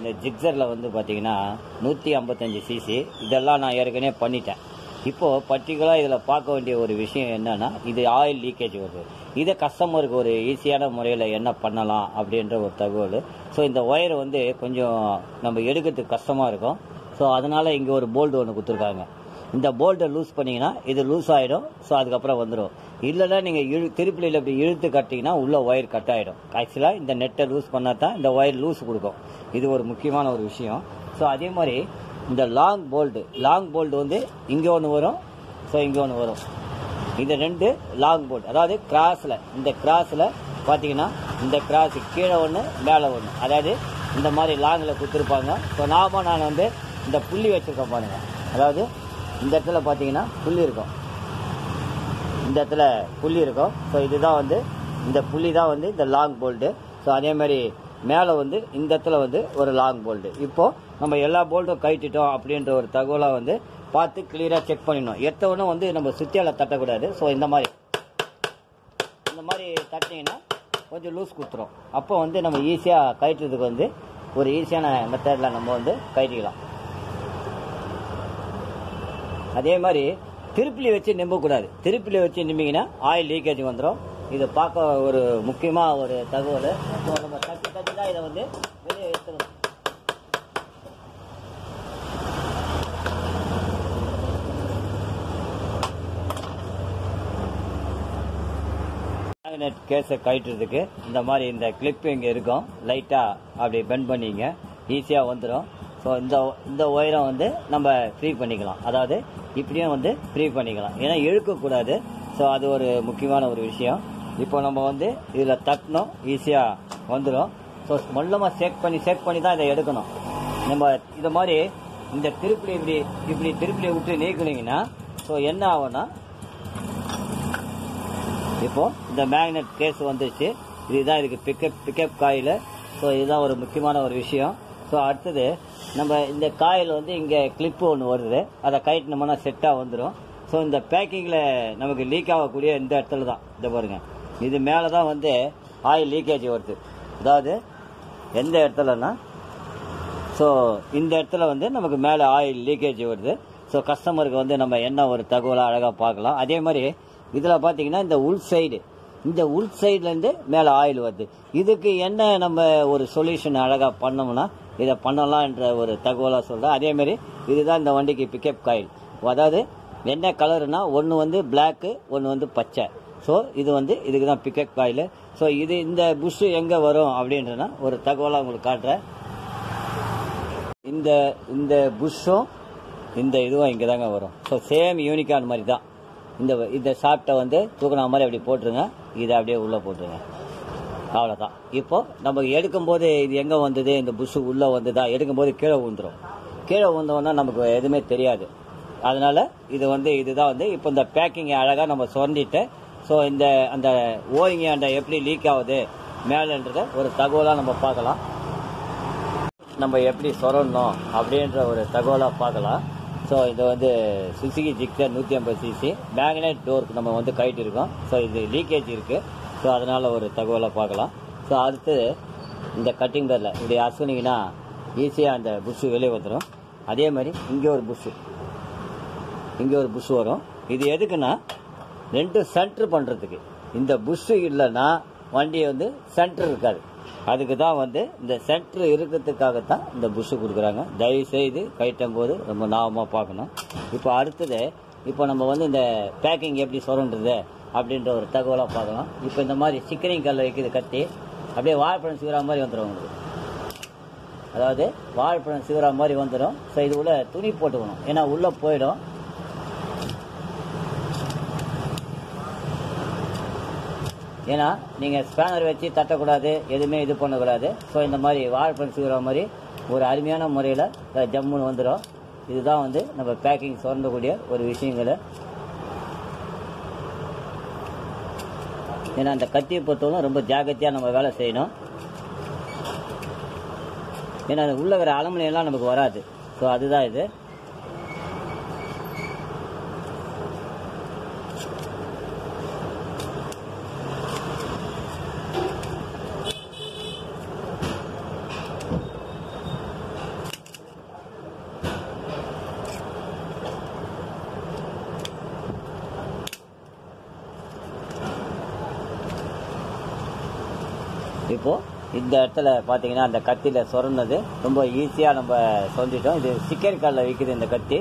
இந்த ஜிக்ஸரில் வந்து பார்த்தீங்கன்னா நூற்றி ஐம்பத்தஞ்சு சிசி இதெல்லாம் நான் ஏற்கனவே பண்ணிட்டேன் இப்போது பர்டிகுலராக இதில் பார்க்க வேண்டிய ஒரு விஷயம் என்னன்னா இது ஆயில் லீக்கேஜ் வருது இதை கஸ்டமருக்கு ஒரு ஈஸியான முறையில் என்ன பண்ணலாம் அப்படின்ற ஒரு தகவல் ஸோ இந்த ஒயர் வந்து கொஞ்சம் நம்ம எடுக்கிறதுக்கு கஷ்டமாக இருக்கும் ஸோ அதனால் இங்கே ஒரு போல்டு ஒன்று கொடுத்துருக்காங்க இந்த போல்ட்டை லூஸ் பண்ணீங்கன்னா இது லூஸ் ஆகிடும் ஸோ அதுக்கப்புறம் வந்துடும் இல்லைன்னா நீங்கள் இழு திருப்பிலியில் இப்படி இழுத்து கட்டிங்கன்னா உள்ள ஒயர் கட் ஆகிடும் ஆக்சுவலாக இந்த நெட்டை லூஸ் பண்ணால் தான் இந்த ஒயர் லூஸ் கொடுக்கும் இது ஒரு முக்கியமான ஒரு விஷயம் ஸோ அதே மாதிரி இந்த லாங் போல்டு லாங் போல்டு வந்து இங்கே ஒன்று வரும் ஸோ இங்கே ஒன்று வரும் இது ரெண்டு லாங் போல்ட் அதாவது கிராஸில் இந்த கிராஸில் பார்த்தீங்கன்னா இந்த கிராஸ் கீழே ஒன்று மேலே ஒன்று அதாவது இந்த மாதிரி லாங்கில் கொடுத்துருப்பாங்க ஸோ நாம நான் வந்து இந்த புள்ளி வச்சுருக்கேன் பாருங்க அதாவது இந்த இடத்துல பார்த்தீங்கன்னா புள்ளி இருக்கும் இந்த இடத்துல புள்ளி இருக்கும் ஸோ இதுதான் வந்து இந்த புள்ளி தான் வந்து இந்த லாங் போல்டு ஸோ அதே மாதிரி மேலே வந்து இந்த இடத்துல வந்து ஒரு லாங் போல்டு இப்போ நம்ம எல்லா போல்ட்டும் கழட்டிட்டோம் அப்படின்ற ஒரு தகவலாக வந்து பார்த்து கிளியராக செக் பண்ணிடணும் எத்தவொன்னும் வந்து நம்ம சுத்தியால தட்டக்கூடாது ஸோ இந்த மாதிரி இந்த மாதிரி தட்டினீங்கன்னா கொஞ்சம் லூஸ் கொடுத்துரும் அப்போ வந்து நம்ம ஈஸியாக கழட்டுறதுக்கு வந்து ஒரு ஈஸியான மெத்தடில் நம்ம வந்து கழட்டிக்கலாம் அதே மாதிரி திருப்பிலி வச்சு நிம்பக்கூடாது திருப்பிலி வச்சு நிம்பிங்கன்னா ஆயில் லீக்கேஜ் வந்துடும் இது பார்க்க ஒரு முக்கியமாக ஒரு தகவல் ஸோ நம்ம தட்டி தட்டி தான் இதை வந்து வெளியே எடுத்துக்கணும் மேக்னெட் கேஸை கழட்டுறதுக்கு இந்த மாதிரி இந்த கிளிப் இங்கே இருக்கும் லைட்டாக அப்படி பெண்ட் பண்ணிங்க ஈஸியாக வந்துடும் ஸோ இந்த இந்த ஒயரம் வந்து நம்ம ஃப்ரீ பண்ணிக்கலாம் அதாவது இப்படியும் வந்து ஃப்ரீ பண்ணிக்கலாம் ஏன்னா இழுக்கக்கூடாது ஸோ அது ஒரு முக்கியமான ஒரு விஷயம் இப்போ நம்ம வந்து இதில் தட்டணும் ஈஸியாக வந்துடும் ஸோ மொல்லமாக சேக் பண்ணி சேக் பண்ணி தான் இதை எடுக்கணும் நம்ம இது மாதிரி இந்த திருப்பிலி இப்படி இப்படி திருப்பிலி விட்டு நீக்குனீங்கன்னா ஸோ என்ன ஆகும்னா இப்போ இந்த மேக்னெட் கேஸ் வந்துருச்சு இதுதான் இதுக்கு பிக்கப் பிக்கப் காயில் ஸோ இதுதான் ஒரு முக்கியமான ஒரு விஷயம் ஸோ அடுத்தது நம்ம இந்த காயில் வந்து இங்கே கிளிப்பு ஒன்று வருது அதை கயிட்டுனோம்னா செட்டாக வந்துடும் ஸோ இந்த பேக்கிங்கில் நமக்கு லீக் ஆகக்கூடிய இந்த இடத்துல தான் இந்த பாருங்க இது மேலே தான் வந்து ஆயில் லீக்கேஜ் வருது அதாவது எந்த இடத்துலனா ஸோ இந்த இடத்துல வந்து நமக்கு மேலே ஆயில் லீக்கேஜ் வருது ஸோ கஸ்டமருக்கு வந்து நம்ம என்ன ஒரு தகவலாக அழகாக பார்க்கலாம் அதே மாதிரி இதில் பார்த்தீங்கன்னா இந்த உள் சைடு இந்த உள் சைட்லேருந்து மேலே ஆயில் வருது இதுக்கு என்ன நம்ம ஒரு சொல்யூஷன் அழகாக பண்ணோம்னா இதை பண்ணலாம்ன்ற ஒரு தகவலாக சொல்கிறேன் அதேமாரி இதுதான் இந்த வண்டிக்கு பிக்கப் காயில் அதாவது என்ன கலருனா ஒன்று வந்து பிளாக்கு ஒன்று வந்து பச்சை ஸோ இது வந்து இதுக்கு தான் பிக்கப் காயில் ஸோ இது இந்த புஷ்ஷு எங்கே வரும் அப்படின்றனா ஒரு தகவலாக உங்களுக்கு காட்டுறேன் இந்த இந்த புஷ்ஷும் இந்த இதுவும் இங்கே தாங்க வரும் ஸோ சேம் யூனிகான் மாதிரி தான் இந்த இந்த ஷாப்ட்டை வந்து தூக்கின மாதிரி அப்படி போட்டுருங்க இதை அப்படியே உள்ளே போட்டுருங்க அவ்வளோதான் இப்போ நம்ம எடுக்கும்போது இது எங்கே வந்தது இந்த புஷ்ஷு உள்ளே வந்ததா எடுக்கும்போது கீழே விழுந்துரும் கீழே விழுந்தோன்னா நமக்கு எதுவுமே தெரியாது அதனால இது வந்து இதுதான் வந்து இப்போ இந்த பேக்கிங்கை அழகாக நம்ம சொரண்டிட்டு ஸோ இந்த அந்த ஓயிங்க அந்த எப்படி லீக் ஆகுது மேலேன்றத ஒரு தகவலாக நம்ம பார்க்கலாம் நம்ம எப்படி சொரணும் அப்படின்ற ஒரு தகவலாக பார்க்கலாம் ஸோ இது வந்து சுசுகி ஜிக்ஸர் நூற்றி ஐம்பது சிசி மேக்னெட் டோருக்கு நம்ம வந்து கைட்டு இருக்கோம் ஸோ இது லீக்கேஜ் இருக்குது ஸோ அதனால் ஒரு தகவலை பார்க்கலாம் ஸோ அடுத்து இந்த கட்டிங் பேரில் இப்படி அசுனிங்கன்னா ஈஸியாக அந்த புஷ்ஷு வெளியே வந்துடும் அதே மாதிரி இங்கே ஒரு புஷ்ஷு இங்கே ஒரு புஷ் வரும் இது எதுக்குன்னா ரெண்டு சென்டர் பண்ணுறதுக்கு இந்த புஷ்ஷு இல்லைன்னா வண்டி வந்து சென்டர் இருக்காது அதுக்கு தான் வந்து இந்த சென்டர் இருக்கிறதுக்காகத்தான் இந்த புஷ்ஷு கொடுக்குறாங்க தயவு செய்து கைட்டும் போது ரொம்ப ஞாபகமாக பார்க்கணும் இப்போ அடுத்தது இப்போ நம்ம வந்து இந்த பேக்கிங் எப்படி சொல்லுன்றது அப்படின்ற ஒரு தகவலாக பார்க்கலாம் இப்போ இந்த மாதிரி சிக்கரிங் கல்ல வைக்குது கத்தி அப்படியே வாழைப்பழம் சீவுற மாதிரி வந்துடும் உங்களுக்கு அதாவது வாழைப்பழம் சீவுற மாதிரி வந்துடும் ஸோ இது உள்ள துணி போட்டுக்கணும் ஏன்னா உள்ளே போயிடும் ஏன்னா நீங்கள் ஸ்பேனர் வச்சு தட்டக்கூடாது எதுவுமே இது பண்ணக்கூடாது ஸோ இந்த மாதிரி வாழைப்பழம் சீவுற மாதிரி ஒரு அருமையான முறையில் ஜம்முன்னு வந்துடும் இதுதான் வந்து நம்ம பேக்கிங் சுரண்டக்கூடிய ஒரு விஷயங்கள் ஏன்னா அந்த கத்தியை பொறுத்தவரை ரொம்ப ஜாக்கிரதையாக நம்ம வேலை செய்யணும் ஏன்னா அது உள்ள வேற அலமணியெல்லாம் நமக்கு வராது ஸோ அதுதான் இது இப்போது இந்த இடத்துல பார்த்தீங்கன்னா அந்த கத்தியில் சொரனது ரொம்ப ஈஸியாக நம்ம சொந்திட்டோம் இது சிக்கன் காலில் விற்கிது இந்த கத்தி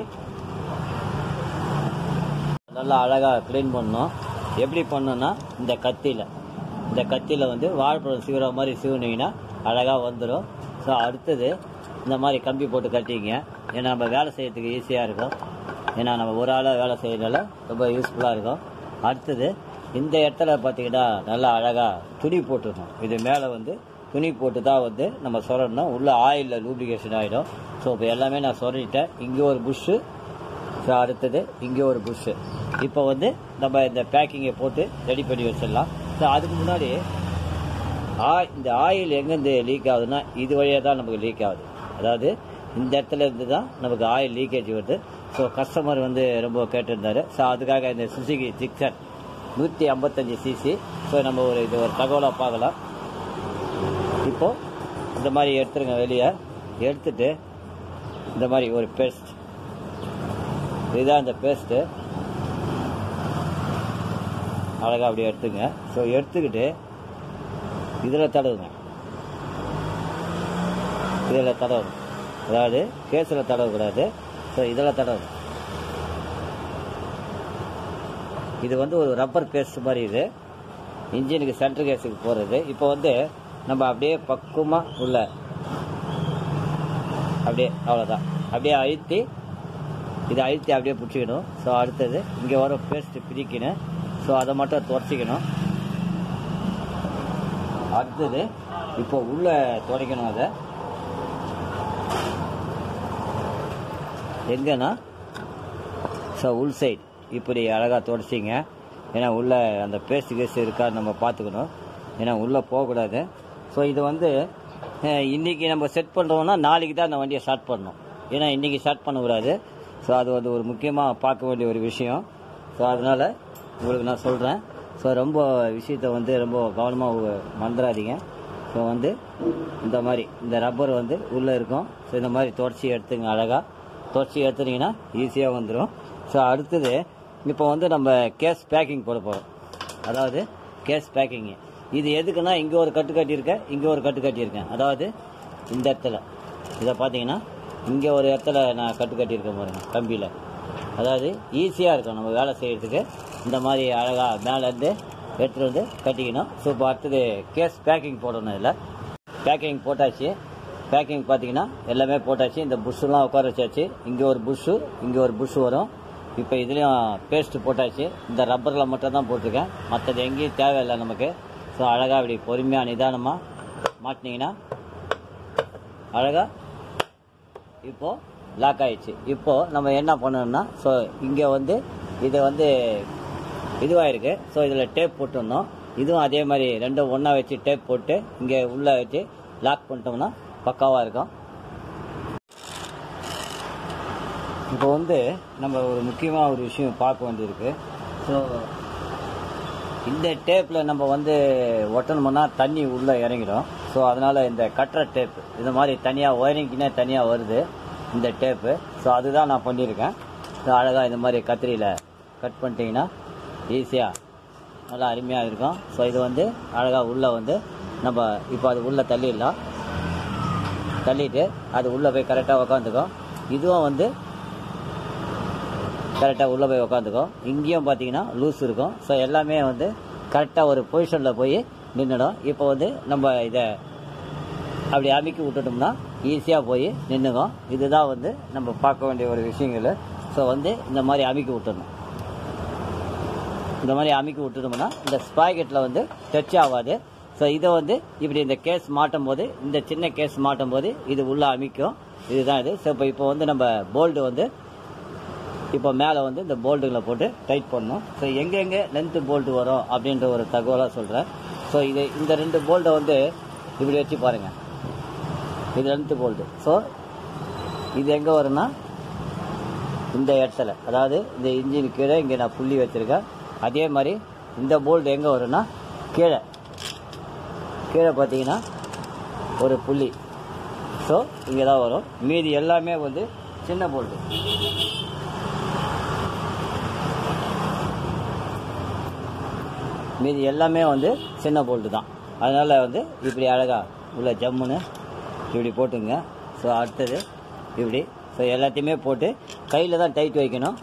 நல்லா அழகாக க்ளீன் பண்ணணும் எப்படி பண்ணணும்னா இந்த கத்தியில் இந்த கத்தியில் வந்து வாழைப்பழம் சீவுற மாதிரி சீவுனீங்கன்னா அழகாக வந்துடும் ஸோ அடுத்தது இந்த மாதிரி கம்பி போட்டு கட்டிங்க ஏன்னா நம்ம வேலை செய்யறதுக்கு ஈஸியாக இருக்கும் ஏன்னா நம்ம ஒரு ஆளாக வேலை செய்யறதுனால ரொம்ப யூஸ்ஃபுல்லாக இருக்கும் அடுத்தது இந்த இடத்துல பார்த்தீங்கன்னா நல்லா அழகாக துணி போட்டுடணும் இது மேலே வந்து துணி போட்டு தான் வந்து நம்ம சொரணும் உள்ள ஆயிலில் லூப்ளிகேஷன் ஆகிடும் ஸோ இப்போ எல்லாமே நான் சொல்லிட்டேன் இங்கே ஒரு புஷ்ஷு ஸோ அடுத்தது இங்கே ஒரு புஷ்ஷு இப்போ வந்து நம்ம இந்த பேக்கிங்கை போட்டு ரெடி பண்ணி வச்சிடலாம் ஸோ அதுக்கு முன்னாடி ஆ இந்த ஆயில் எங்கேருந்து லீக் ஆகுதுன்னா இது வழியாக தான் நமக்கு லீக் ஆகுது அதாவது இந்த இடத்துல இருந்து தான் நமக்கு ஆயில் லீக்கேஜ் வருது ஸோ கஸ்டமர் வந்து ரொம்ப கேட்டிருந்தாரு ஸோ அதுக்காக இந்த சுசுகி ஜிக்சர் நூற்றி ஐம்பத்தஞ்சு சிசி ஸோ நம்ம ஒரு இது ஒரு தகவலாக பார்க்கலாம் இப்போ இந்த மாதிரி எடுத்துருங்க வெளியே எடுத்துட்டு இந்த மாதிரி ஒரு பேஸ்ட் இதுதான் இந்த பேஸ்ட்டு அழகாக அப்படியே எடுத்துங்க ஸோ எடுத்துக்கிட்டு இதில் தடவுங்க இதில் தடவணும் அதாவது கேஸில் தடவக்கூடாது ஸோ இதில் தடவணும் இது வந்து ஒரு ரப்பர் பேஸ்ட் மாதிரி இது இன்ஜினுக்கு சென்ட்ரு கேஸுக்கு போகிறது இப்போ வந்து நம்ம அப்படியே பக்குவமாக உள்ள அப்படியே அவ்வளோதான் அப்படியே அழுத்தி இதை அழுத்தி அப்படியே பிடிச்சிக்கணும் ஸோ அடுத்தது இங்கே வர பேஸ்ட்டு பிரிக்கணும் ஸோ அதை மட்டும் துடைச்சிக்கணும் அடுத்தது இப்போ உள்ள துடைக்கணும் அதை எங்கன்னா ஸோ உள் சைடு இப்படி அழகாக துடைச்சிங்க ஏன்னா உள்ள அந்த பேஸ்ட் கேஸ் இருக்கான்னு நம்ம பார்த்துக்கணும் ஏன்னா உள்ளே போகக்கூடாது ஸோ இது வந்து அஹ், இன்னைக்கு நம்ம செட் பண்ணுறோம்னா நாளைக்கு தான் அந்த வண்டியை ஸ்டார்ட் பண்ணணும் ஏன்னா இன்னைக்கு ஸ்டார்ட் பண்ணக்கூடாது ஸோ அது வந்து ஒரு முக்கியமாக பார்க்க வேண்டிய ஒரு விஷயம் ஸோ அதனால் உங்களுக்கு நான் சொல்கிறேன் ஸோ ரொம்ப விஷயத்த வந்து ரொம்ப கவனமாக மறந்துடாதீங்க ஸோ வந்து இந்த மாதிரி இந்த ரப்பர் வந்து உள்ளே இருக்கும் ஸோ இந்த மாதிரி தொடச்சி எடுத்துங்க அழகாக தொடச்சி எடுத்துனீங்கன்னா ஈஸியாக வந்துடும் ஸோ அடுத்தது இப்போ வந்து நம்ம கேஸ் பேக்கிங் போட போகிறோம் அதாவது கேஸ் பேக்கிங்கு இது எதுக்குன்னா இங்கே ஒரு கட்டு கட்டியிருக்கேன் இங்கே ஒரு கட்டு கட்டியிருக்கேன் அதாவது இந்த இடத்துல இதை பார்த்தீங்கன்னா இங்கே ஒரு இடத்துல நான் கட்டு கட்டியிருக்கேன் பாருங்க கம்பியில் அதாவது ஈஸியாக இருக்கும் நம்ம வேலை செய்கிறதுக்கு இந்த மாதிரி அழகாக மேலேருந்து எடுத்துகிட்டு வந்து கட்டிக்கணும் ஸோ இப்போ அடுத்தது கேஸ் பேக்கிங் போடணும் இதில் பேக்கிங் போட்டாச்சு பேக்கிங் பார்த்தீங்கன்னா எல்லாமே போட்டாச்சு இந்த புஷ்ஷெலாம் உட்கார வச்சாச்சு இங்கே ஒரு புஷ்ஷு இங்கே ஒரு புஷ் வரும் இப்போ இதுலேயும் பேஸ்ட் போட்டாச்சு இந்த ரப்பரில் மட்டும் தான் போட்டிருக்கேன் மற்றது எங்கேயும் தேவையில்லை நமக்கு ஸோ அழகாக இப்படி பொறுமையாக நிதானமாக மாட்டினீங்கன்னா அழகாக இப்போ லாக் ஆயிடுச்சு இப்போ நம்ம என்ன பண்ணணும்னா ஸோ இங்கே வந்து இது வந்து இதுவாயிருக்கு ஸோ இதில் டேப் போட்டுருந்தோம் இதுவும் அதே மாதிரி ரெண்டும் ஒன்றா வச்சு டேப் போட்டு இங்கே உள்ளே வச்சு லாக் பண்ணிட்டோம்னா பக்காவாக இருக்கும் இப்போ வந்து நம்ம ஒரு முக்கியமாக ஒரு விஷயம் பார்க்க வேண்டியிருக்கு ஸோ இந்த டேப்பில் நம்ம வந்து ஒட்டணும்னா தண்ணி உள்ளே இறங்கிடும் ஸோ அதனால் இந்த கட்டுற டேப் இந்த மாதிரி தனியாக ஒயரிங்க்குனே தனியாக வருது இந்த டேப்பு ஸோ அதுதான் நான் பண்ணியிருக்கேன் ஸோ அழகாக இந்த மாதிரி கத்திரியில் கட் பண்ணிட்டீங்கன்னா ஈஸியாக நல்லா அருமையாக இருக்கும் ஸோ இது வந்து அழகாக உள்ளே வந்து நம்ம இப்போ அது உள்ளே தள்ளிடலாம் தள்ளிட்டு அது உள்ளே போய் கரெக்டாக உக்காந்துக்கும் இதுவும் வந்து கரெக்டாக உள்ளே போய் உக்காந்துக்கும் இங்கேயும் பார்த்தீங்கன்னா லூஸ் இருக்கும் ஸோ எல்லாமே வந்து கரெக்டாக ஒரு பொசிஷனில் போய் நின்றுடும் இப்போ வந்து நம்ம இதை அப்படி அமுக்கி விட்டுட்டோம்னா ஈஸியாக போய் நின்றுக்கும் இதுதான் வந்து நம்ம பார்க்க வேண்டிய ஒரு விஷயங்கள் ஸோ வந்து இந்த மாதிரி அமுக்கி விட்டுடணும் இந்த மாதிரி அமுக்கி விட்டுட்டோம்னா இந்த ஸ்பாக்கெட்டில் வந்து டச் ஆகாது ஸோ இதை வந்து இப்படி இந்த கேஸ் மாட்டும் போது இந்த சின்ன கேஸ் மாட்டும் போது இது உள்ளே அமிக்கும் இதுதான் இது ஸோ இப்போ இப்போ வந்து நம்ம போல்டு வந்து இப்போ மேலே வந்து இந்த போல்டுகளை போட்டு டைட் பண்ணணும் ஸோ எங்கெங்கே லென்த்து போல்ட்டு வரும் அப்படின்ற ஒரு தகவலாக சொல்கிறேன் ஸோ இது இந்த ரெண்டு போல்ட்டை வந்து இப்படி வச்சு பாருங்கள் இது லென்த்து போல்ட்டு ஸோ இது எங்கே வரும்னா இந்த இடத்துல அதாவது இந்த இன்ஜின் கீழே இங்கே நான் புள்ளி வச்சுருக்கேன் அதே மாதிரி இந்த போல்ட் எங்கே வரும்னா கீழே கீழே பார்த்தீங்கன்னா ஒரு புள்ளி ஸோ இங்கே தான் வரும் மீதி எல்லாமே வந்து சின்ன போல்ட்டு மீதி எல்லாமே வந்து சின்ன போல்ட்டு தான் அதனால் வந்து இப்படி அழகாக உள்ள ஜம்முன்னு இப்படி போட்டுங்க ஸோ அடுத்தது இப்படி ஸோ எல்லாத்தையுமே போட்டு கையில் தான் டைட் வைக்கணும்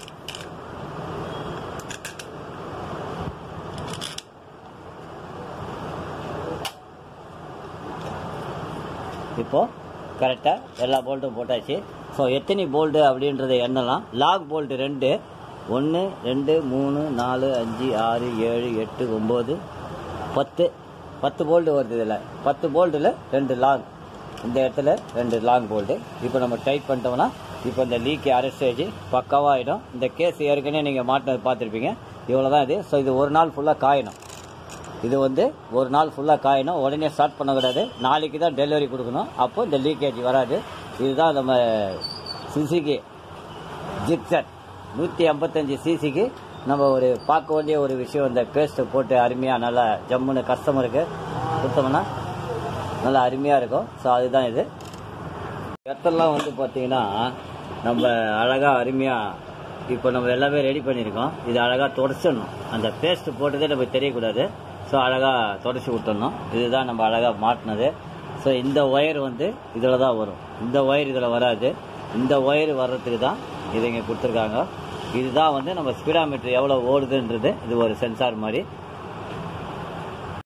இப்போ கரெக்டாக எல்லா போல்ட்டும் போட்டாச்சு ஸோ எத்தனை போல்டு அப்படின்றத எண்ணலாம் லாக் போல்ட்டு ரெண்டு ஒன்று ரெண்டு மூணு நாலு அஞ்சு ஆறு ஏழு எட்டு ஒம்பது பத்து பத்து போல்டு வருது இதில் பத்து போல்ட்டில் ரெண்டு லாங் இந்த இடத்துல ரெண்டு லாங் போல்டு இப்போ நம்ம டைட் பண்ணிட்டோம்னா இப்போ இந்த லீக்கை அரைஸ்டேஜ் பக்காவாக ஆகிடும் இந்த கேஸ் ஏற்கனவே நீங்கள் மாட்டினது பார்த்துருப்பீங்க இவ்வளோ தான் இது ஸோ இது ஒரு நாள் ஃபுல்லாக காயணும் இது வந்து ஒரு நாள் ஃபுல்லாக காயணும் உடனே ஸ்டார்ட் பண்ணக்கூடாது நாளைக்கு தான் டெலிவரி கொடுக்கணும் அப்போ இந்த லீக்கேஜ் வராது இதுதான் நம்ம சிசிக்கு ஜிப்சர் நூற்றி ஐம்பத்தஞ்சு சிசிக்கு நம்ம ஒரு பார்க்க வேண்டிய ஒரு விஷயம் இந்த பேஸ்ட்டை போட்டு அருமையாக நல்லா ஜம்முன்னு கஸ்டமருக்கு கொடுத்தோம்னா நல்லா அருமையாக இருக்கும் ஸோ அதுதான் இது இடத்தெல்லாம் வந்து பார்த்தீங்கன்னா நம்ம அழகாக அருமையாக இப்போ நம்ம எல்லாமே ரெடி பண்ணியிருக்கோம் இது அழகாக தொடச்சிடணும் அந்த பேஸ்ட் போட்டதே நமக்கு தெரியக்கூடாது ஸோ அழகாக தொடச்சி விட்டுடணும் இதுதான் நம்ம அழகாக மாட்டினது ஸோ இந்த ஒயர் வந்து இதில் தான் வரும் இந்த ஒயர் இதில் வராது இந்த ஒயர் வர்றதுக்கு தான் இதை இங்கே கொடுத்துருக்காங்க இதுதான் வந்து நம்ம ஸ்பீடாமீட்டர் எவ்வளோ ஓடுதுன்றது இது ஒரு சென்சார் மாதிரி